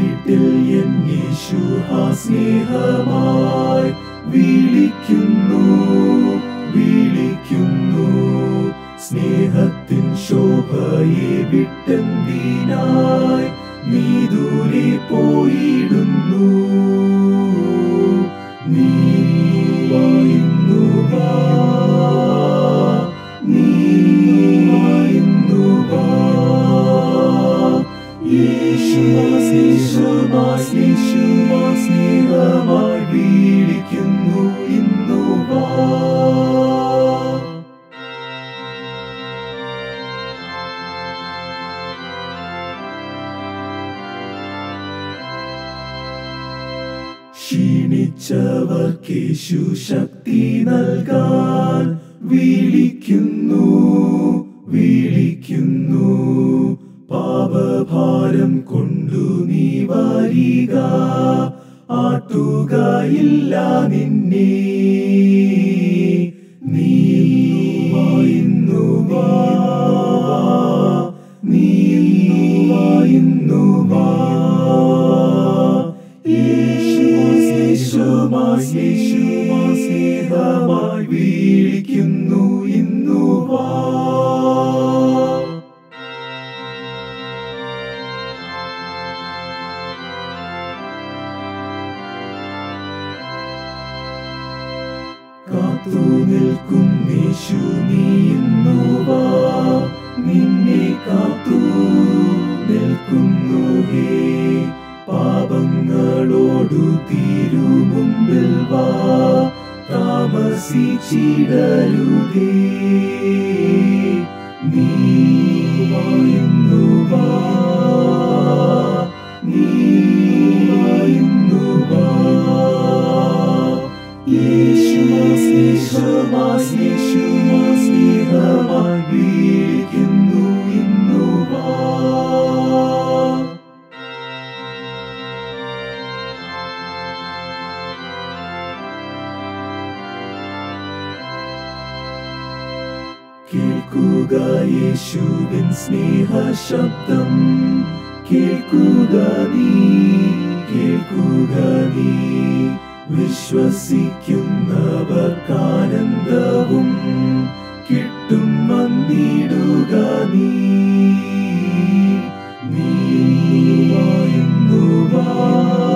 വീട്ടിൽ എൻ യേശു ആ സ്നേഹമായി വിളിക്കുന്നു വിളിക്കുന്നു സ്നേഹത്തിൻ ശോഭയെ വിട്ടെന്തിനായി നീ ദൂരെ പോയിടുന്നു നീ വായുന്നു വാ നീ വായുന്നു വാ യേശുവാസ് യേശുവാസ് യേശുവാസ് സ്നേഹമായി വിളിക്കുന്നു ഇന്നു വാ ക്ഷീണിച്ചവർക്കേശു ശക്തി നൽകാൻ വിളിക്കുന്നു വിളിക്കുന്നു പാപഭാരം കൊണ്ടു നീ വരിക ആട്ടുകയില്ല നിന്നെ നീ വായുന്നു വാ നീ വായുന്നു വാ യേശുവാസ് യേശുവാസ് യേശുവാസ് സ്നേഹമായി വിളിക്കുന്നു ഇന്നു വാ കാത്തു നിൽക്കും യേശു നീ ഇന്നു വാ നിന്നെ കാത്തു നിൽക്കുന്നു ഹേ പാപങ്ങളോടു തീരു മുമ്പിൽ വാ താമസിച്ചിടരുതേ നീ വായുന്നു വാ നീ വായുന്നു വാ യേശുവാസ് യേശുവാസ് യേശുവാസ് സ്നേഹമായി വിളിക്കുന്നു ഇന്നു വാ കേൾക്കുക യേശുവിൻ സ്നേഹ ശബ്ദം കേൾക്കുക നീ കേൾക്കുക നീ വിശ്വസിക്കുന്നവർക്കാനന്ദവും കിട്ടും വന്നിടുക നീ നീ വായുന്നു വാ